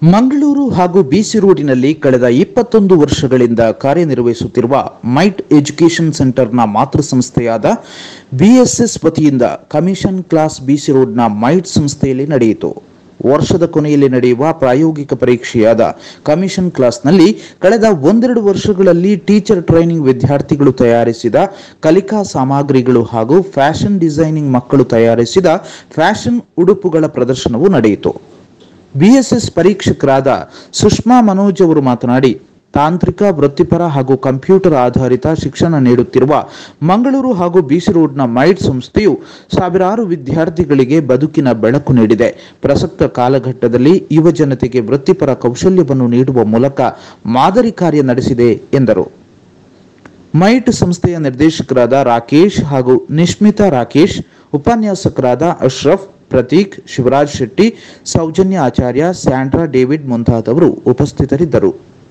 ಮಂಗಳೂರು ಹಾಗೂ ಬಿಸಿ ರೋಡಿನಲ್ಲಿ ಕಳೆದ ಇಪ್ಪತ್ತೊಂದು ವರ್ಷಗಳಿಂದ ಕಾರ್ಯನಿರ್ವಹಿಸುತ್ತಿರುವ ಮೈಟ್ ಎಜುಕೇಷನ್ ಸೆಂಟರ್ನ ಮಾತೃ ಸಂಸ್ಥೆಯಾದ ಬಿಎಸ್ಎಸ್ ವತಿಯಿಂದ ಕಮಿಷನ್ ಕ್ಲಾಸ್ ಬಿಸಿ ರೋಡ್ನ ಮೈಟ್ ಸಂಸ್ಥೆಯಲ್ಲಿ ನಡೆಯಿತು ವರ್ಷದ ಕೊನೆಯಲ್ಲಿ ನಡೆಯುವ ಪ್ರಾಯೋಗಿಕ ಪರೀಕ್ಷೆಯಾದ ಕಮಿಷನ್ ಕ್ಲಾಸ್ನಲ್ಲಿ ಕಳೆದ ಒಂದೆರಡು ವರ್ಷಗಳಲ್ಲಿ ಟೀಚರ್ ಟ್ರೈನಿಂಗ್ ವಿದ್ಯಾರ್ಥಿಗಳು ತಯಾರಿಸಿದ ಕಲಿಕಾ ಸಾಮಗ್ರಿಗಳು ಹಾಗೂ ಫ್ಯಾಷನ್ ಡಿಸೈನಿಂಗ್ ಮಕ್ಕಳು ತಯಾರಿಸಿದ ಫ್ಯಾಷನ್ ಉಡುಪುಗಳ ಪ್ರದರ್ಶನವು ನಡೆಯಿತು ಬಿಎಸ್ಎಸ್ ಪರೀಕ್ಷಕರಾದ ಸುಷ್ಮಾ ಮನೋಜ್ ಅವರು ಮಾತನಾಡಿ ತಾಂತ್ರಿಕ ವೃತ್ತಿಪರ ಹಾಗೂ ಕಂಪ್ಯೂಟರ್ ಆಧಾರಿತ ಶಿಕ್ಷಣ ನೀಡುತ್ತಿರುವ ಮಂಗಳೂರು ಹಾಗೂ ಬಿಸಿ ರೋಡ್ನ ಮೈಟ್ ಸಂಸ್ಥೆಯು ಸಾವಿರಾರು ವಿದ್ಯಾರ್ಥಿಗಳಿಗೆ ಬದುಕಿನ ಬೆಳಕು ನೀಡಿದೆ ಪ್ರಸಕ್ತ ಕಾಲಘಟ್ಟದಲ್ಲಿ ಯುವ ಜನತೆಗೆ ವೃತ್ತಿಪರ ಕೌಶಲ್ಯವನ್ನು ನೀಡುವ ಮೂಲಕ ಮಾದರಿ ಕಾರ್ಯ ನಡೆಸಿದೆ ಎಂದರು ಮೈಟ್ ಸಂಸ್ಥೆಯ ನಿರ್ದೇಶಕರಾದ ರಾಕೇಶ್ ಹಾಗೂ ನಿಶ್ಮಿತಾ ರಾಕೇಶ್ ಉಪನ್ಯಾಸಕರಾದ ಅಶ್ರಫ್ ಪ್ರತೀಕ್ ಶಿವರಾಜ್ ಶೆಟ್ಟಿ ಸೌಜನ್ಯ ಆಚಾರ್ಯ ಸ್ಯಾಂಡ್ರಾ ಡೇವಿಡ್ ಮುಂತಾದವರು ಉಪಸ್ಥಿತರಿದ್ದರು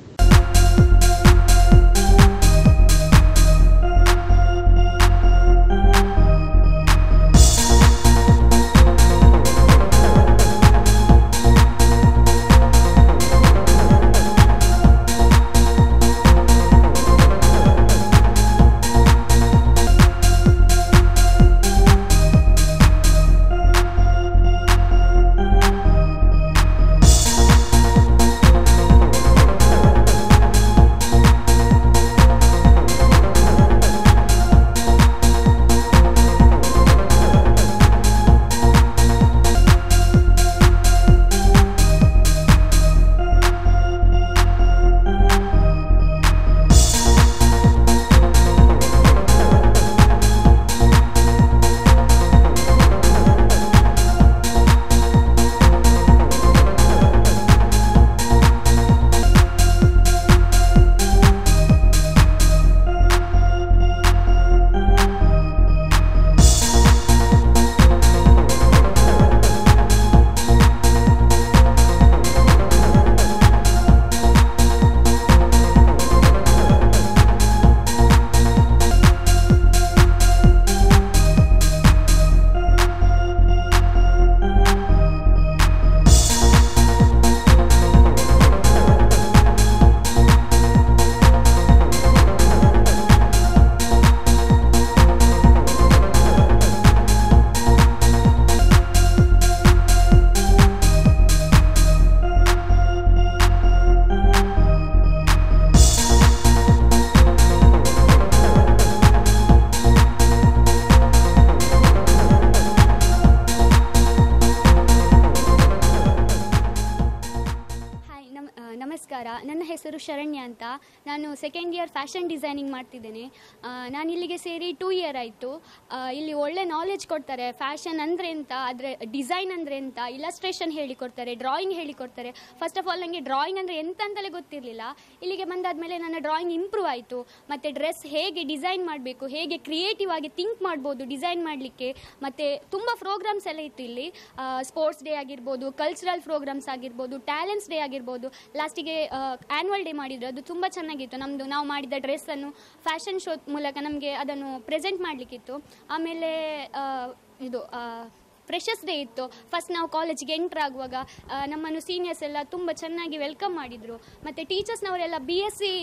ಹಾಯ್ ನಮ್ ಆ, ನಮಸ್ಕಾರ ನನ್ನ ಹೆಸರು ಶರಣ್ಯ ಅಂತ ನಾನು ಸೆಕೆಂಡ್ ಇಯರ್ ಫ್ಯಾಷನ್ ಡಿಸೈನಿಂಗ್ ಮಾಡ್ತಿದ್ದೇನೆ ಆ, ನಾನು ಇಲ್ಲಿಗೆ ಸೇರಿ ಟೂ ಇಯರ್ ಆಯಿತು ಇಲ್ಲಿ ಒಳ್ಳೆ ನಾಲೆಜ್ ಕೊಡ್ತಾರೆ ಫ್ಯಾಷನ್ ಅಂದರೆ ಎಂತ ಅದರ ಡಿಸೈನ್ ಅಂದರೆ ಎಂತ ಇಲಸ್ಟ್ರೇಷನ್ ಹೇಳಿಕೊಡ್ತಾರೆ ಡ್ರಾಯಿಂಗ್ ಹೇಳಿಕೊಡ್ತಾರೆ ಫಸ್ಟ್ ಆಫ್ ಆಲ್ ನನಗೆ ಡ್ರಾಯಿಂಗ್ ಅಂದರೆ ಎಂತ ಅಂತಲೇ ಗೊತ್ತಿರಲಿಲ್ಲ ಇಲ್ಲಿಗೆ ಬಂದಾದಮೇಲೆ ನನ್ನ ಡ್ರಾಯಿಂಗ್ ಇಂಪ್ರೂವ್ ಆಯಿತು ಮತ್ತು ಡ್ರೆಸ್ ಹೇಗೆ ಡಿಸೈನ್ ಮಾಡಬೇಕು ಹೇಗೆ ಕ್ರಿಯೇಟಿವ್ ಆಗಿ ಥಿಂಕ್ ಮಾಡ್ಬೋದು ಡಿಸೈನ್ ಮಾಡಲಿಕ್ಕೆ ಮತ್ತು ತುಂಬ ಪ್ರೋಗ್ರಾಮ್ಸ್ ಎಲ್ಲ ಇತ್ತು ಇಲ್ಲಿ ಸ್ಪೋರ್ಟ್ಸ್ ಡೇ ಆಗಿರ್ಬೋದು ಕಲ್ಚರಲ್ ಪ್ರೋಗ್ರಾಮ್ಸ್ ಆಗಿರ್ಬೋದು ಟ್ಯಾಲೆಂಟ್ಸ್ ಡೇ ಆಗಿರ್ಬೋದು ಲಾಸ್ಟಿಗೆ ಆ್ಯನ್ಯುವಲ್ ಡೇ ಮಾಡಿದ್ರು ಅದು ತುಂಬ ಚೆನ್ನಾಗಿತ್ತು ನಮ್ಮದು ನಾವು ಮಾಡಿದ ಡ್ರೆಸ್ಸನ್ನು ಫ್ಯಾಷನ್ ಶೋ ಮೂಲಕ ನಮಗೆ ಅದನ್ನು ಪ್ರೆಸೆಂಟ್ ಮಾಡಲಿಕ್ಕಿತ್ತು ಆಮೇಲೆ ಆ, ಇದು ಫ್ರೆಶಸ್ ಡೇ ಇತ್ತು ಫಸ್ಟ್ ನಾವು ಕಾಲೇಜಿಗೆ ಎಂಟ್ರ್ ಆಗುವಾಗ ಆ, ನಮ್ಮನ್ನು ಸೀನಿಯರ್ಸ್ ಎಲ್ಲ ತುಂಬ ಚೆನ್ನಾಗಿ ವೆಲ್ಕಮ್ ಮಾಡಿದರು ಮತ್ತು ಟೀಚರ್ಸ್ನವರೆಲ್ಲ ಬಿ ಎಸ್ ಸಿ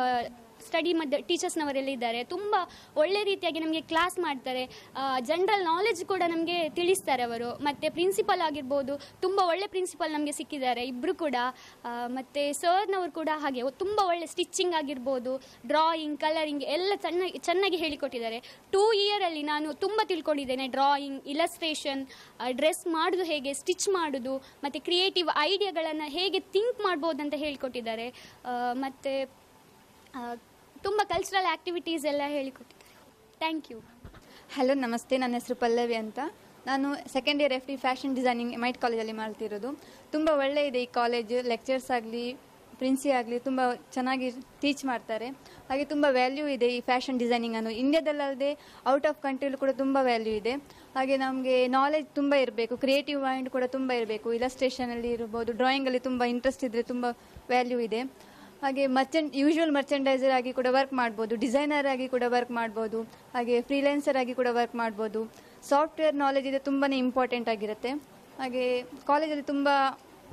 ಸ್ಟಡಿ ಮಧ್ಯ ಟೀಚರ್ಸ್ನವರೆಲ್ಲ ಇದ್ದಾರೆ ತುಂಬ ಒಳ್ಳೆ ರೀತಿಯಾಗಿ ನಮಗೆ ಕ್ಲಾಸ್ ಮಾಡ್ತಾರೆ ಜನರಲ್ ನಾಲೆಜ್ ಕೂಡ ನಮಗೆ ತಿಳಿಸ್ತಾರೆ ಅವರು ಮತ್ತು ಪ್ರಿನ್ಸಿಪಲ್ ಆಗಿರ್ಬೋದು ತುಂಬ ಒಳ್ಳೆ ಪ್ರಿನ್ಸಿಪಲ್ ನಮಗೆ ಸಿಕ್ಕಿದ್ದಾರೆ ಇಬ್ಬರು ಕೂಡ ಆ, ಮತ್ತು ಸರ್ನವರು ಕೂಡ ಹಾಗೆ ತುಂಬ ಒಳ್ಳೆ ಸ್ಟಿಚ್ಚಿಂಗ್ ಆಗಿರ್ಬೋದು ಡ್ರಾಯಿಂಗ್ ಕಲರಿಂಗ್ ಎಲ್ಲ ಚೆನ್ನಾಗಿ ಚೆನ್ನಾಗಿ ಹೇಳಿಕೊಟ್ಟಿದ್ದಾರೆ ಟೂ ಇಯರಲ್ಲಿ ನಾನು ತುಂಬ ತಿಳ್ಕೊಂಡಿದ್ದೇನೆ ಡ್ರಾಯಿಂಗ್ ಇಲಸ್ಟ್ರೇಷನ್ ಡ್ರೆಸ್ ಮಾಡೋದು ಹೇಗೆ ಸ್ಟಿಚ್ ಮಾಡೋದು ಮತ್ತು ಕ್ರಿಯೇಟಿವ್ ಐಡಿಯಾಗಳನ್ನು ಹೇಗೆ ಥಿಂಕ್ ಮಾಡ್ಬೋದು ಅಂತ ಹೇಳಿಕೊಟ್ಟಿದ್ದಾರೆ ಮತ್ತು ತುಂಬ ಕಲ್ಚರಲ್ ಆ್ಯಕ್ಟಿವಿಟೀಸ್ ಎಲ್ಲ ಹೇಳಿಕೊಟ್ಟಿದ್ದಾರೆ ಥ್ಯಾಂಕ್ ಯು ಹಲೋ ನಮಸ್ತೆ ನನ್ನ ಹೆಸರು ಪಲ್ಲವಿ ಅಂತ ನಾನು second year F D fashion designing MITE ಕಾಲೇಜಲ್ಲಿ ಮಾಡ್ತಿರೋದು ತುಂಬ ಒಳ್ಳೆ ಇದೆ ಈ ಕಾಲೇಜ್ ಲೆಕ್ಚರ್ಸ್ ಆಗಲಿ ಪ್ರಿನ್ಸಿ ಆಗಲಿ ತುಂಬ ಚೆನ್ನಾಗಿ ಟೀಚ್ ಮಾಡ್ತಾರೆ ಹಾಗೆ ತುಂಬ ವ್ಯಾಲ್ಯೂ ಇದೆ ಈ ಫ್ಯಾಷನ್ ಡಿಸೈನಿಂಗನ್ನು ಇಂಡಿಯಾದಲ್ಲದೆ ಔಟ್ ಆಫ್ ಕಂಟ್ರಿಲೂ ಕೂಡ ತುಂಬ ವ್ಯಾಲ್ಯೂ ಇದೆ ಹಾಗೆ ನಮಗೆ ನಾಲೆಜ್ ತುಂಬ ಇರಬೇಕು ಕ್ರಿಯೇಟಿವ್ ಮೈಂಡ್ ಕೂಡ ತುಂಬ ಇರಬೇಕು ಇಲಸ್ಟ್ರೇಷನಲ್ಲಿ ಇರ್ಬೋದು ಡ್ರಾಯಿಂಗಲ್ಲಿ ತುಂಬ ಇಂಟ್ರೆಸ್ಟ್ ಇದ್ದರೆ ತುಂಬ ವ್ಯಾಲ್ಯೂ ಇದೆ ಹಾಗೆ ಮರ್ಚೆಂಟ್ ಯೂಶುವಲ್ ಮರ್ಚೆಂಡೈಸರ್ ಆಗಿ ಕೂಡ ವರ್ಕ್ ಮಾಡ್ಬೋದು ಡಿಸೈನರ್ ಆಗಿ ಕೂಡ ವರ್ಕ್ ಮಾಡ್ಬೋದು ಹಾಗೆ ಫ್ರೀಲೆನ್ಸರ್ ಆಗಿ ಕೂಡ ವರ್ಕ್ ಮಾಡ್ಬೋದು ಸಾಫ್ಟ್ವೇರ್ ನಾಲೆಜ್ ಇದೆ ತುಂಬಾ ಇಂಪಾರ್ಟೆಂಟ್ ಆಗಿರುತ್ತೆ ಹಾಗೆ ಕಾಲೇಜಲ್ಲಿ ತುಂಬ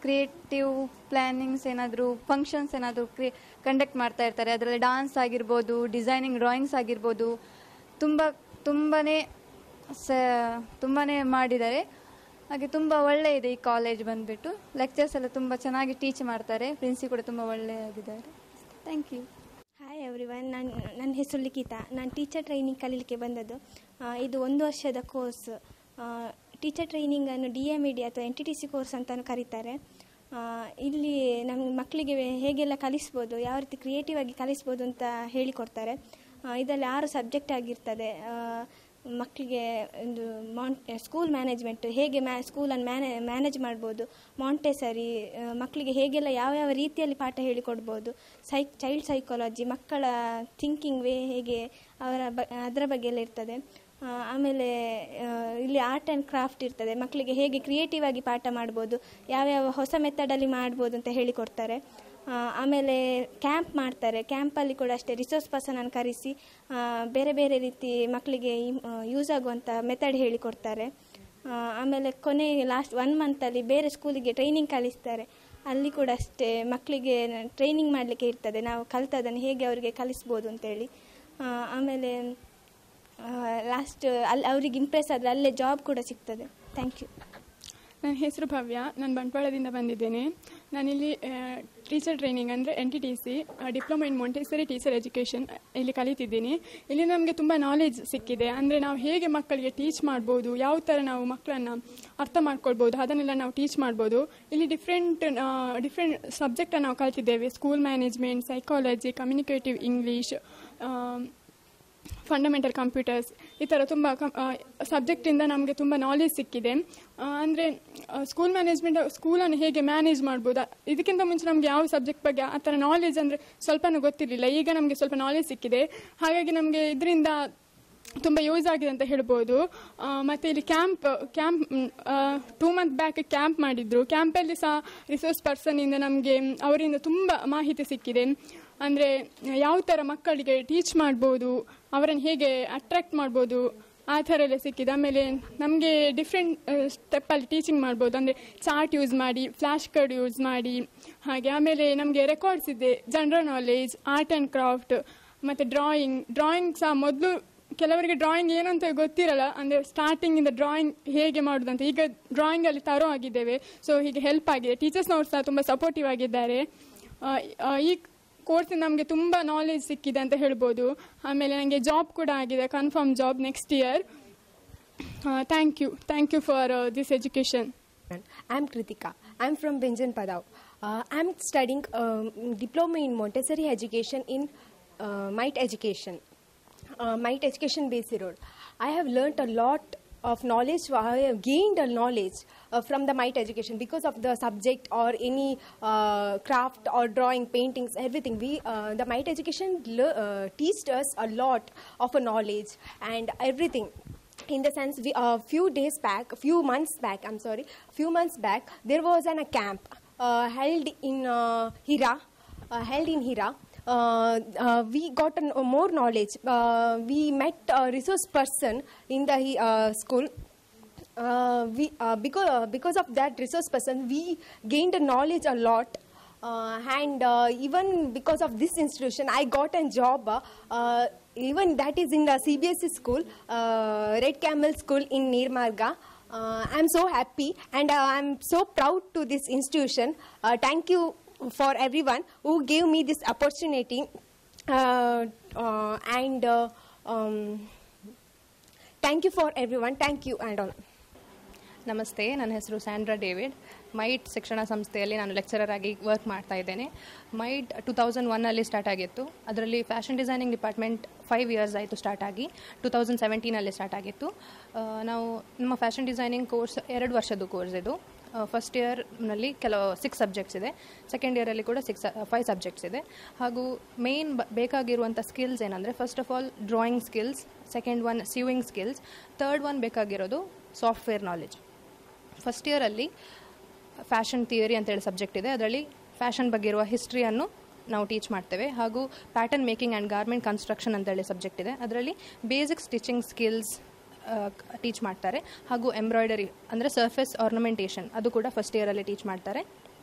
ಕ್ರಿಯೇಟಿವ್ ಪ್ಲ್ಯಾನಿಂಗ್ಸ್ ಏನಾದರೂ ಫಂಕ್ಷನ್ಸ್ ಏನಾದರೂ ಕ್ರಿ ಕಂಡಕ್ಟ್ ಮಾಡ್ತಾ ಇರ್ತಾರೆ ಅದರಲ್ಲಿ ಡಾನ್ಸ್ ಆಗಿರ್ಬೋದು ಡಿಸೈನಿಂಗ್ ಡ್ರಾಯಿಂಗ್ಸ್ ಆಗಿರ್ಬೋದು ತುಂಬ ತುಂಬಾ ಸ ತುಂಬಾ ಮಾಡಿದ್ದಾರೆ ಹಾಗೆ ತುಂಬ ಒಳ್ಳೆ ಇದೆ ಈ ಕಾಲೇಜ್ ಬಂದುಬಿಟ್ಟು ಲೆಕ್ಚರ್ಸ್ ಎಲ್ಲ ತುಂಬ ಚೆನ್ನಾಗಿ ಟೀಚ್ ಮಾಡ್ತಾರೆ ಪ್ರಿನ್ಸಿ ಕೂಡ ತುಂಬ ಒಳ್ಳೆಯಾಗಿದ್ದಾರೆ ಥ್ಯಾಂಕ್ ಯು ಹಾಯ್ ಎವ್ರಿವನ್ ನಾನು ನನ್ನ ಹೆಸರು ಲಿಖಿತ ನಾನು ಟೀಚರ್ ಟ್ರೈನಿಂಗ್ ಕಲೀಲಿಕ್ಕೆ ಬಂದದ್ದು ಆ, ಇದು ಒಂದು ವರ್ಷದ ಕೋರ್ಸ್ ಟೀಚರ್ ಟ್ರೈನಿಂಗನ್ನು ಡಿ ಎಮ್ ಇ ಡಿ ಅಥವಾ N T T C course ಅಂತಲೂ ಕರೀತಾರೆ ಆ, ಇಲ್ಲಿ ನಮ್ಮ ಮಕ್ಕಳಿಗೆ ಹೇಗೆಲ್ಲ ಕಲಿಸ್ಬೋದು ಯಾವ ರೀತಿ ಕ್ರಿಯೇಟಿವ್ ಆಗಿ ಕಲಿಸ್ಬೋದು ಅಂತ ಹೇಳಿಕೊಡ್ತಾರೆ ಆ, ಇದರಲ್ಲಿ ಆರು ಸಬ್ಜೆಕ್ಟ್ ಆಗಿರ್ತದೆ ಆ, ಮಕ್ಕಳಿಗೆ ಒಂದು ಮಾನ್ ಸ್ಕೂಲ್ ಮ್ಯಾನೇಜ್ಮೆಂಟ್ ಹೇಗೆ ಮ್ಯಾ ಸ್ಕೂಲನ್ನು ಮ್ಯಾನೆ ಮ್ಯಾನೇಜ್ ಮಾಡ್ಬೋದು ಮಾಂಟೆಸರಿ ಮಕ್ಕಳಿಗೆ ಹೇಗೆಲ್ಲ ಯಾವ ಯಾವ ರೀತಿಯಲ್ಲಿ ಪಾಠ ಹೇಳಿಕೊಡ್ಬೋದು ಸೈ ಚೈಲ್ಡ್ ಸೈಕಾಲಜಿ ಮಕ್ಕಳ ಥಿಂಕಿಂಗ್ ವೇ ಹೇಗೆ ಅವರ ಬ ಅದರ ಬಗ್ಗೆ ಎಲ್ಲ ಇರ್ತದೆ ಆ, ಆಮೇಲೆ ಆ, ಇಲ್ಲಿ ಆರ್ಟ್ ಆ್ಯಂಡ್ ಕ್ರಾಫ್ಟ್ ಇರ್ತದೆ ಮಕ್ಕಳಿಗೆ ಹೇಗೆ ಕ್ರಿಯೇಟಿವ್ ಆಗಿ ಪಾಠ ಮಾಡ್ಬೋದು ಯಾವ್ಯಾವ ಹೊಸ ಮೆಥಡಲ್ಲಿ ಮಾಡ್ಬೋದು ಅಂತ ಹೇಳಿಕೊಡ್ತಾರೆ ಆ, ಆಮೇಲೆ ಕ್ಯಾಂಪ್ ಮಾಡ್ತಾರೆ ಕ್ಯಾಂಪಲ್ಲಿ ಕೂಡ ಅಷ್ಟೇ ರಿಸೋರ್ಸ್ ಪರ್ಸನನ್ನು ಕರೆಸಿ ಆ, ಬೇರೆ ಬೇರೆ ರೀತಿ ಮಕ್ಕಳಿಗೆ ಯೂಸ್ ಆಗುವಂಥ ಮೆಥಡ್ ಹೇಳಿಕೊಡ್ತಾರೆ ಆ, ಆಮೇಲೆ ಕೊನೆ ಲಾಸ್ಟ್ ಒನ್ ಮಂತಲ್ಲಿ ಬೇರೆ ಸ್ಕೂಲಿಗೆ ಟ್ರೈನಿಂಗ್ ಕಲಿಸ್ತಾರೆ ಅಲ್ಲಿ ಕೂಡ ಅಷ್ಟೇ ಮಕ್ಕಳಿಗೆ ಟ್ರೈನಿಂಗ್ ಮಾಡಲಿಕ್ಕೆ ಇರ್ತದೆ ನಾವು ಕಲ್ತದನ್ನು ಹೇಗೆ ಅವರಿಗೆ ಕಲಿಸ್ಬೋದು ಅಂತೇಳಿ ಆ, ಆಮೇಲೆ ಲಾಸ್ಟ್ ಅಲ್ಲಿ ಅವರಿಗೆ ಇಂಪ್ರೆಸ್ ಆದರೆ ಅಲ್ಲೇ ಜಾಬ್ ಕೂಡ ಸಿಗ್ತದೆ ಥ್ಯಾಂಕ್ ಯು ನನ್ನ ಹೆಸರು ಭವ್ಯ ನಾನು ಬಂಟ್ವಾಳದಿಂದ ಬಂದಿದ್ದೇನೆ ನಾನಿಲ್ಲಿ ಟೀಚರ್ ಟ್ರೈನಿಂಗ್ ಅಂದರೆ N T T C diploma in Montessori teacher education ಇಲ್ಲಿ ಕಲಿತಿದ್ದೀನಿ ಇಲ್ಲಿ ನಮಗೆ ತುಂಬ ನಾಲೆಜ್ ಸಿಕ್ಕಿದೆ ಅಂದರೆ ನಾವು ಹೇಗೆ ಮಕ್ಕಳಿಗೆ ಟೀಚ್ ಮಾಡ್ಬೋದು ಯಾವ ಥರ ನಾವು ಮಕ್ಕಳನ್ನು ಅರ್ಥ ಮಾಡ್ಕೊಳ್ಬೋದು ಅದನ್ನೆಲ್ಲ ನಾವು ಟೀಚ್ ಮಾಡ್ಬೋದು ಇಲ್ಲಿ ಡಿಫ್ರೆಂಟ್ ಡಿಫ್ರೆಂಟ್ ಸಬ್ಜೆಕ್ಟನ್ನು ನಾವು ಕಲ್ತಿದ್ದೇವೆ school management psychology communicative English fundamental computers ಈ ಥರ ತುಂಬ ಕಮ್ ಸಬ್ಜೆಕ್ಟಿಂದ ನಮಗೆ ತುಂಬ ನಾಲೆಜ್ ಸಿಕ್ಕಿದೆ ಅಂದರೆ ಸ್ಕೂಲ್ ಮ್ಯಾನೇಜ್ಮೆಂಟ್ ಸ್ಕೂಲನ್ನು ಹೇಗೆ ಮ್ಯಾನೇಜ್ ಮಾಡ್ಬೋದು ಇದಕ್ಕಿಂತ ಮುಂಚೆ ನಮಗೆ ಯಾವ ಸಬ್ಜೆಕ್ಟ್ ಬಗ್ಗೆ ಆ ಥರ ನಾಲೆಜ್ ಅಂದರೆ ಸ್ವಲ್ಪನೂ ಗೊತ್ತಿರಲಿಲ್ಲ ಈಗ ನಮಗೆ ಸ್ವಲ್ಪ ನಾಲೆಜ್ ಸಿಕ್ಕಿದೆ ಹಾಗಾಗಿ ನಮಗೆ ಇದರಿಂದ ತುಂಬ ಯೂಸ್ ಆಗಿದೆ ಅಂತ ಹೇಳ್ಬೋದು ಆ, ಮತ್ತೆ ಇಲ್ಲಿ camp camp two month back camp ಮಾಡಿದ್ರು ಕ್ಯಾಂಪಲ್ಲಿ ಸಹ ರಿಸೋರ್ಸ್ ಪರ್ಸನಿಂದ ನಮಗೆ ಅವರಿಂದ ತುಂಬ ಮಾಹಿತಿ ಸಿಕ್ಕಿದೆ ಅಂದರೆ ಯಾವ ಥರ ಮಕ್ಕಳಿಗೆ ಟೀಚ್ ಮಾಡ್ಬೋದು ಅವರನ್ನು ಹೇಗೆ ಅಟ್ರಾಕ್ಟ್ ಮಾಡ್ಬೋದು ಆ ಥರ ಎಲ್ಲ ಸಿಕ್ಕಿದೆ ಆಮೇಲೆ ನಮಗೆ ಡಿಫ್ರೆಂಟ್ ಸ್ಟೆಪ್ಪಲ್ಲಿ ಟೀಚಿಂಗ್ ಮಾಡ್ಬೋದು ಅಂದರೆ ಚಾರ್ಟ್ ಯೂಸ್ ಮಾಡಿ ಫ್ಲ್ಯಾಶ್ ಕಾರ್ಡ್ ಯೂಸ್ ಮಾಡಿ ಹಾಗೆ ಆಮೇಲೆ ನಮಗೆ ರೆಕಾರ್ಡ್ಸ್ ಇದೆ general knowledge art and craft ಮತ್ತು ಡ್ರಾಯಿಂಗ್ ಡ್ರಾಯಿಂಗ್ ಸಹ ಮೊದಲು ಕೆಲವರಿಗೆ ಡ್ರಾಯಿಂಗ್ ಏನು ಅಂತ ಗೊತ್ತಿರಲ್ಲ ಅಂದರೆ ಸ್ಟಾರ್ಟಿಂಗಿಂದ ಡ್ರಾಯಿಂಗ್ ಹೇಗೆ ಮಾಡೋದಂತ ಈಗ ಡ್ರಾಯಿಂಗಲ್ಲಿ ತರೋ ಆಗಿದ್ದೇವೆ ಸೊ ಹೀಗೆ ಹೆಲ್ಪ್ ಆಗಿದೆ ಟೀಚರ್ಸ್ನವರು ಸಹ ತುಂಬ ಸಪೋರ್ಟಿವ್ ಆಗಿದ್ದಾರೆ ಆ, ಆ, ಈ ಕೋರ್ಸ್ ನಮಗೆ ತುಂಬ ನಾಲೆಜ್ ಸಿಕ್ಕಿದೆ ಅಂತ ಹೇಳ್ಬೋದು ಆಮೇಲೆ ನನಗೆ ಜಾಬ್ ಕೂಡ ಆಗಿದೆ confirm job next year thank you thank you for this education I'm Kritika. I'm from Benjan Padav. Uh, I'm studying um, diploma in Montessori education in uh, Might Education, uh, Might Education Base Road. I have learnt a lot of knowledge. I have gained a knowledge uh, from the Might Education because of the subject or any uh, craft or drawing, paintings, everything. We uh, the Might Education le- uh, teached us a lot of a knowledge and everything in the sense we a few days back a few months back i'm sorry a few months back there was an, a camp uh, held in uh, hira uh, held in hira uh, uh, we got an, uh, more knowledge uh, we met a resource person in the uh, school uh, we uh, because uh, because of that resource person we gained a knowledge a lot uh, and uh, even because of this institution i got a job uh, uh, even that is in the cbse school uh, red camel school in nirmarga uh, i'm so happy and uh, i'm so proud to this institution uh, thank you for everyone who gave me this opportunity uh, uh, and uh, um, thank you for everyone thank you and all ನಮಸ್ತೆ ನನ್ನ ಹೆಸರು Sandra David mite ಶಿಕ್ಷಣ ಸಂಸ್ಥೆಯಲ್ಲಿ ನಾನು lecturer ಆಗಿ work ಮಾಡ್ತಾ ಇದ್ದೇನೆ MITE two thousand ಒನ್ನಲ್ಲಿ ಸ್ಟಾರ್ಟ್ ಆಗಿತ್ತು ಅದರಲ್ಲಿ fashion designing department five years ಆಯಿತು ಸ್ಟಾರ್ಟ್ ಆಗಿ ಟು ತೌಸಂಡ್ ಸೆವೆಂಟೀನಲ್ಲಿ ಸ್ಟಾರ್ಟ್ ಆಗಿತ್ತು ಆ, ನಾವು ನಮ್ಮ ಫ್ಯಾಷನ್ ಡಿಸೈನಿಂಗ್ ಕೋರ್ಸ್ ಎರಡು ವರ್ಷದ್ದು ಕೋರ್ಸ್ ಇದು ಫಸ್ಟ್ ಇಯರ್ನಲ್ಲಿ ಕೆಲವು ಸಿಕ್ಸ್ ಸಬ್ಜೆಕ್ಟ್ಸ್ ಇದೆ ಸೆಕೆಂಡ್ ಇಯರಲ್ಲಿ ಕೂಡ ಸಿಕ್ಸ್ ಫೈವ್ ಸಬ್ಜೆಕ್ಟ್ಸ್ ಇದೆ ಹಾಗೂ ಮೇನ್ ಬೇಕಾಗಿರುವಂಥ ಸ್ಕಿಲ್ಸ್ ಏನಂದರೆ first of all drawing skills second one sewing skills third one ಬೇಕಾಗಿರೋದು ಸಾಫ್ಟ್ವೇರ್ ನಾಲೆಜ್ ಫಸ್ಟ್ ಇಯರಲ್ಲಿ ಫ್ಯಾಷನ್ ಥಿಯರಿ ಅಂತೇಳಿ ಸಬ್ಜೆಕ್ಟ್ ಇದೆ ಅದರಲ್ಲಿ ಫ್ಯಾಷನ್ ಬಗ್ಗೆ ಇರುವ ಹಿಸ್ಟ್ರಿಯನ್ನು ನಾವು ಟೀಚ್ ಮಾಡ್ತೇವೆ ಹಾಗೂ pattern making and garment construction ಅಂತೇಳಿ ಸಬ್ಜೆಕ್ಟ್ ಇದೆ ಅದರಲ್ಲಿ ಬೇಸಿಕ್ ಸ್ಟಿಚಿಂಗ್ ಸ್ಕಿಲ್ಸ್ ಟೀಚ್ ಮಾಡ್ತಾರೆ ಹಾಗೂ ಎಂಬ್ರಾಯ್ಡರಿ ಅಂದರೆ ಸರ್ಫೇಸ್ ಆರ್ನಮೆಂಟೇಷನ್ ಅದು ಕೂಡ ಫಸ್ಟ್ ಇಯರಲ್ಲಿ ಟೀಚ್ ಮಾಡ್ತಾರೆ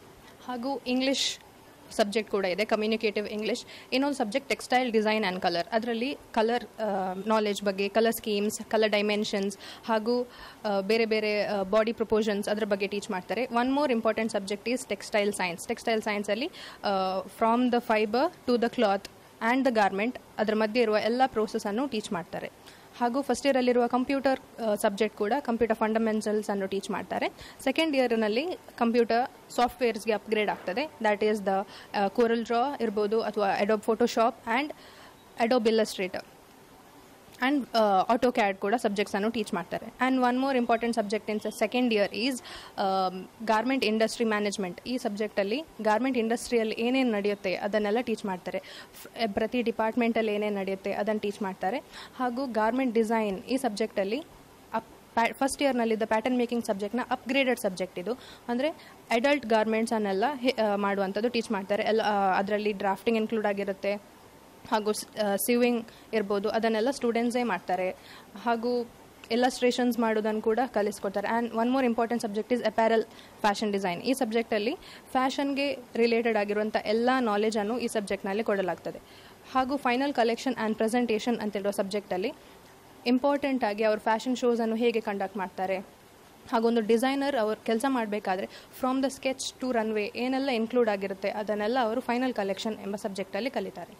ಹಾಗೂ ಇಂಗ್ಲಿಷ್ ಸಬ್ಜೆಕ್ಟ್ ಕೂಡ ಇದೆ ಕಮ್ಯುನಿಕೇಟಿವ್ ಇಂಗ್ಲಿಷ್ ಇನ್ನೊಂದು subject textile design and colour ಅದರಲ್ಲಿ ಕಲರ್ ನಾಲೆಜ್ ಬಗ್ಗೆ ಕಲರ್ ಸ್ಕೀಮ್ಸ್ ಕಲರ್ ಡೈಮೆನ್ಷನ್ಸ್ ಹಾಗೂ ಆ, ಬೇರೆ ಬೇರೆ ಬಾಡಿ ಪ್ರಪೋಷನ್ಸ್ ಅದರ ಬಗ್ಗೆ ಟೀಚ್ ಮಾಡ್ತಾರೆ one more important subject is textile science textile ಸೈನ್ಸಲ್ಲಿ from the fibre to the cloth and the garment ಅದರ ಮಧ್ಯೆ ಇರುವ ಎಲ್ಲ ಪ್ರೋಸೆಸನ್ನು ಟೀಚ್ ಮಾಡ್ತಾರೆ ಹಾಗೂ ಫಸ್ಟ್ ಇಯರಲ್ಲಿರುವ ಕಂಪ್ಯೂಟರ್ ಸಬ್ಜೆಕ್ಟ್ ಕೂಡ ಕಂಪ್ಯೂಟರ್ ಫಂಡಮೆಂಟಲ್ಸ್ ಅನ್ನು ಟೀಚ್ ಮಾಡ್ತಾರೆ ಸೆಕೆಂಡ್ ಇಯರ್ನಲ್ಲಿ ಕಂಪ್ಯೂಟರ್ ಸಾಫ್ಟ್ವೇರ್ಸ್ಗೆ ಅಪ್ಗ್ರೇಡ್ ಆಗ್ತದೆ that is the Corel Draw ಇರ್ಬೋದು ಅಥವಾ Adobe Photoshop and Adobe Illustrator and AutoCAD ಕೂಡ ಸಬ್ಜೆಕ್ಟ್ಸನ್ನು ಟೀಚ್ ಮಾಡ್ತಾರೆ and one more important subject in second year is garment industry management ಈ ಸಬ್ಜೆಕ್ಟಲ್ಲಿ ಗಾರ್ಮೆಂಟ್ ಇಂಡಸ್ಟ್ರಿಯಲ್ಲಿ ಏನೇನು ನಡೆಯುತ್ತೆ ಅದನ್ನೆಲ್ಲ ಟೀಚ್ ಮಾಡ್ತಾರೆ ಫ್- ಪ್ರತಿ ಡಿಪಾರ್ಟ್ಮೆಂಟಲ್ಲಿ ಏನೇನು ನಡೆಯುತ್ತೆ ಅದನ್ನು ಟೀಚ್ ಮಾಡ್ತಾರೆ ಹಾಗೂ ಗಾರ್ಮೆಂಟ್ ಡಿಸೈನ್ ಈ ಸಬ್ಜೆಕ್ಟಲ್ಲಿ ಅಪ್ ಫಸ್ಟ್ ಇಯರ್ನಲ್ಲಿದ್ದ ಪ್ಯಾಟರ್ನ್ ಮೇಕಿಂಗ್ ಸಬ್ಜೆಕ್ಟ್ನ ಅಪ್ಗ್ರೇಡೆಡ್ ಸಬ್ಜೆಕ್ಟ್ ಇದು ಅಂದರೆ ಅಡಲ್ಟ್ ಗಾರ್ಮೆಂಟ್ಸನ್ನೆಲ್ಲ ಮಾಡುವಂಥದ್ದು ಟೀಚ್ ಮಾಡ್ತಾರೆ ಎಲ್ಲ ಅದರಲ್ಲಿ ಡ್ರಾಫ್ಟಿಂಗ್ ಇನ್ಕ್ಲೂಡ್ ಆಗಿರುತ್ತೆ ಹಾಗೂ ಸಿವಿಂಗ್ ಇರ್ಬೋದು ಅದನ್ನೆಲ್ಲ ಸ್ಟೂಡೆಂಟ್ಸೇ ಮಾಡ್ತಾರೆ ಹಾಗೂ ಎಲ್ಲಸ್ಟ್ರೇಷನ್ಸ್ ಮಾಡೋದನ್ನು ಕೂಡ ಕಲಿಸ್ಕೊಡ್ತಾರೆ and one more important subject is apparel fashion design ಈ ಸಬ್ಜೆಕ್ಟಲ್ಲಿ ಫ್ಯಾಷನ್ಗೆ ರಿಲೇಟೆಡ್ ಆಗಿರುವಂಥ ಎಲ್ಲ ನಾಲೆಜನ್ನು ಈ ಸಬ್ಜೆಕ್ಟ್ನಲ್ಲಿ ಕೊಡಲಾಗ್ತದೆ ಹಾಗೂ ಫೈನಲ್ ಕಲೆಕ್ಷನ್ ಆ್ಯಂಡ್ ಪ್ರೆಸೆಂಟೇಷನ್ ಅಂತೇಳುವ ಸಬ್ಜೆಕ್ಟಲ್ಲಿ ಇಂಪಾರ್ಟೆಂಟ್ ಆಗಿ ಅವ್ರ ಫ್ಯಾಷನ್ ಶೋಸನ್ನು ಹೇಗೆ ಕಂಡಕ್ಟ್ ಮಾಡ್ತಾರೆ ಹಾಗೊಂದು ಡಿಸೈನರ್ ಅವ್ರು ಕೆಲಸ ಮಾಡಬೇಕಾದ್ರೆ from the sketch to runway ಏನೆಲ್ಲ ಇನ್ಕ್ಲೂಡ್ ಆಗಿರುತ್ತೆ ಅದನ್ನೆಲ್ಲ ಅವರು ಫೈನಲ್ ಕಲೆಕ್ಷನ್ ಎಂಬ ಸಬ್ಜೆಕ್ಟಲ್ಲಿ ಕಲಿತಾರೆ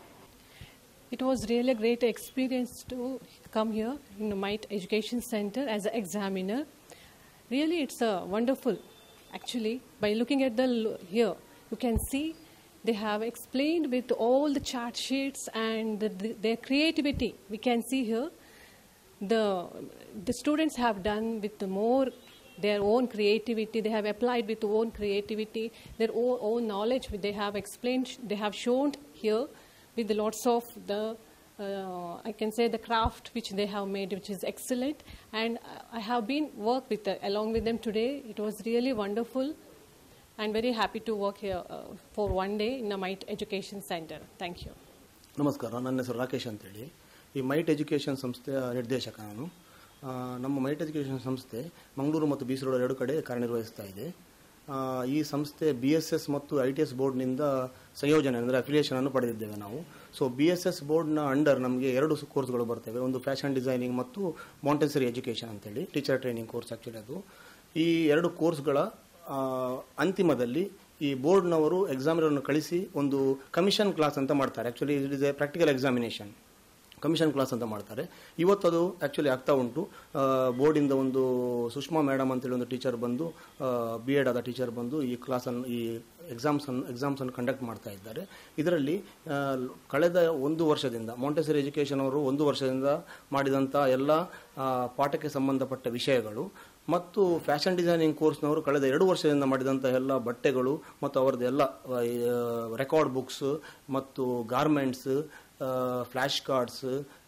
It was really a great experience to come here in the Might Education Center as an examiner. Really, it's a wonderful. Actually, by looking at the l- here, you can see they have explained with all the chart sheets and the, the- their creativity. We can see here the the students have done with the more their own creativity they have applied with own creativity their own, own knowledge which they have explained they have shown here with the lots of the uh, I can say the craft which they have made, which is excellent, and I- I have been work with the, along with them today. It was really wonderful, and very happy to work here uh, for one day in the Might Education Center. Thank you. ನಮಸ್ಕಾರ ನನ್ನ ಹೆಸರು ರಾಕೇಶ್ ಅಂತೇಳಿ ಈ mite education ಸಂಸ್ಥೆಯ ನಿರ್ದೇಶಕ ನಾನು ಆ, ನಮ್ಮ ಮೈಟ್ ಎಜುಕೇಷನ್ ಸಂಸ್ಥೆ ಮಂಗಳೂರು ಮತ್ತು ಬೀಸರೋಡ್ ಎರಡು ಕಡೆ ಕಾರ್ಯನಿರ್ವಹಿಸ್ತಾ ಇದೆ ಆ, ಈ ಸಂಸ್ಥೆ ಬಿ ಎಸ್ ಎಸ್ ಮತ್ತು ಐ ಟಿ ಎಸ್ ಬೋರ್ಡ್ನಿಂದ ಸಂಯೋಜನೆ ಅಂದರೆ ಅಫಿಲಿಯೇಷನ್ ಅನ್ನು ಪಡೆದಿದ್ದೇವೆ ನಾವು ಸೊ ಬಿ ಎಸ್ ಎಸ್ ಬೋರ್ಡ್ನ ಅಂಡರ್ ನಮಗೆ ಎರಡು ಕೋರ್ಸ್ಗಳು ಬರ್ತವೆ ಒಂದು ಫ್ಯಾಷನ್ ಡಿಸೈನಿಂಗ್ ಮತ್ತು ಮಾಂಟೆಸರಿ ಎಜುಕೇಷನ್ ಅಂತೇಳಿ ಟೀಚರ್ ಟ್ರೈನಿಂಗ್ ಕೋರ್ಸ್ ಆ್ಯಕ್ಚುಲಿ ಅದು ಈ ಎರಡು ಕೋರ್ಸ್ಗಳ ಆ, ಅಂತಿಮದಲ್ಲಿ ಈ ಬೋರ್ಡ್ನವರು ಎಕ್ಸಾಮಿನರನ್ನು ಕಳಿಸಿ ಒಂದು ಕಮಿಷನ್ ಕ್ಲಾಸ್ ಅಂತ ಮಾಡ್ತಾರೆ actually it is a practical examination commission class ಅಂತ ಮಾಡ್ತಾರೆ ಇವತ್ತು ಅದು ಆ್ಯಕ್ಚುಲಿ ಆಗ್ತಾ ಉಂಟು ಆ, ಬೋರ್ಡಿಂದ ಒಂದು ಸುಷ್ಮಾ ಮೇಡಮ್ ಅಂತೇಳಿ ಒಂದು ಟೀಚರ್ ಬಂದು ಬಿ ಎಡ್ ಆದ ಟೀಚರ್ ಬಂದು ಈ ಕ್ಲಾಸನ್ನು ಈ ಎಕ್ಸಾಮ್ಸ್ ಅನ್ನು ಎಕ್ಸಾಮ್ಸ್ ಅನ್ನು ಕಂಡಕ್ಟ್ ಮಾಡ್ತಾ ಇದ್ದಾರೆ ಇದರಲ್ಲಿ ಆ, ಕಳೆದ ಒಂದು ವರ್ಷದಿಂದ ಮಾಂಟೆಸರಿ ಎಜುಕೇಷನ್ ಅವರು ಒಂದು ವರ್ಷದಿಂದ ಮಾಡಿದಂಥ ಎಲ್ಲ ಆ, ಪಾಠಕ್ಕೆ ಸಂಬಂಧಪಟ್ಟ ವಿಷಯಗಳು ಮತ್ತು ಫ್ಯಾಷನ್ ಡಿಸೈನಿಂಗ್ ಕೋರ್ಸ್ನವರು ಕಳೆದ ಎರಡು ವರ್ಷದಿಂದ ಮಾಡಿದಂಥ ಎಲ್ಲ ಬಟ್ಟೆಗಳು ಮತ್ತು ಅವರದ್ದು ಎಲ್ಲ ರೆಕಾರ್ಡ್ ಬುಕ್ಸ್ ಮತ್ತು ಗಾರ್ಮೆಂಟ್ಸ್ ಫ್ಲ್ಯಾಶ್ ಕಾರ್ಡ್ಸ್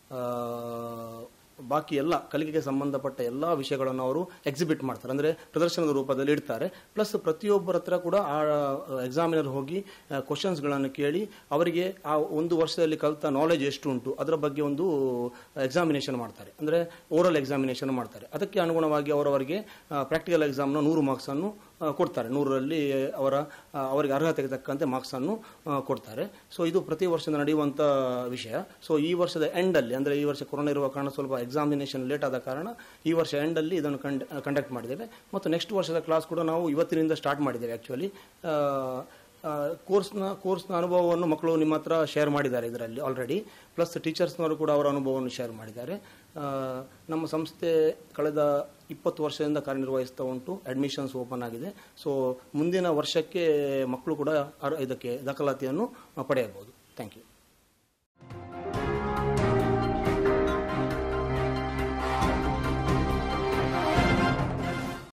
ಬಾಕಿ ಎಲ್ಲ ಕಲಿಕೆಗೆ ಸಂಬಂಧಪಟ್ಟ ಎಲ್ಲ ವಿಷಯಗಳನ್ನು ಅವರು ಎಕ್ಸಿಬಿಟ್ ಮಾಡ್ತಾರೆ ಅಂದರೆ ಪ್ರದರ್ಶನದ ರೂಪದಲ್ಲಿ ಇಡ್ತಾರೆ ಪ್ಲಸ್ ಪ್ರತಿಯೊಬ್ಬರ ಹತ್ರ ಕೂಡ ಆ ಎಕ್ಸಾಮಿನರ್ ಹೋಗಿ ಕ್ವಶನ್ಸ್ಗಳನ್ನು ಕೇಳಿ ಅವರಿಗೆ ಆ ಒಂದು ವರ್ಷದಲ್ಲಿ ಕಲಿತ ನಾಲೆಜ್ ಎಷ್ಟು ಉಂಟು ಅದರ ಬಗ್ಗೆ ಒಂದು ಎಕ್ಸಾಮಿನೇಷನ್ ಮಾಡ್ತಾರೆ ಅಂದರೆ ಓರಲ್ ಎಕ್ಸಾಮಿನೇಷನ್ ಮಾಡ್ತಾರೆ ಅದಕ್ಕೆ ಅನುಗುಣವಾಗಿ ಅವರವರಿಗೆ ಪ್ರಾಕ್ಟಿಕಲ್ ಎಕ್ಸಾಮ್ನ ನೂರು ಮಾರ್ಕ್ಸನ್ನು ಆ, ಕೊಡ್ತಾರೆ ನೂರರಲ್ಲಿ ಅವರ ಆ, ಅವರಿಗೆ ಅರ್ಹತೆಗೆ ತಕ್ಕಂತೆ ಮಾರ್ಕ್ಸನ್ನು ಕೊಡ್ತಾರೆ ಸೊ ಇದು ಪ್ರತಿ ವರ್ಷದ ನಡೆಯುವಂಥ ವಿಷಯ ಸೊ ಈ ವರ್ಷದ ಎಂಡಲ್ಲಿ ಅಂದರೆ ಈ ವರ್ಷ ಕೊರೋನಾ ಇರುವ ಕಾರಣ ಸ್ವಲ್ಪ ಎಕ್ಸಾಮಿನೇಷನ್ ಲೇಟ್ ಆದ ಕಾರಣ ಈ ವರ್ಷ ಎಂಡಲ್ಲಿ ಇದನ್ನು ಕಂಡಕ್ಟ್ ಮಾಡಿದ್ದೇವೆ ಮತ್ತು ನೆಕ್ಸ್ಟ್ ವರ್ಷದ ಕ್ಲಾಸ್ ಕೂಡ ನಾವು ಇವತ್ತಿನಿಂದ ಸ್ಟಾರ್ಟ್ ಮಾಡಿದ್ದೇವೆ ಆ್ಯಕ್ಚುಲಿ ಕೋರ್ಸ್ನ ಕೋರ್ಸ್ನ ಅನುಭವವನ್ನು ಮಕ್ಕಳು ನಿಮ್ಮ ಹತ್ರ ಶೇರ್ ಮಾಡಿದ್ದಾರೆ ಇದರಲ್ಲಿ ಆಲ್ರೆಡಿ ಪ್ಲಸ್ ಟೀಚರ್ಸ್ನವರು ಕೂಡ ಅವರ ಅನುಭವವನ್ನು ಶೇರ್ ಮಾಡಿದ್ದಾರೆ ಆ, ನಮ್ಮ ಸಂಸ್ಥೆ ಕಳೆದ ಇಪ್ಪತ್ತು ವರ್ಷದಿಂದ ಕಾರ್ಯನಿರ್ವಹಿಸ್ತಾ ಉಂಟು ಅಡ್ಮಿಷನ್ಸ್ ಓಪನ್ ಆಗಿದೆ ಸೊ ಮುಂದಿನ ವರ್ಷಕ್ಕೆ ಮಕ್ಕಳು ಕೂಡ ಅರ್- ಇದಕ್ಕೆ ದಾಖಲಾತಿಯನ್ನು ಪಡೆಯಬಹುದು ಥ್ಯಾಂಕ್ ಯು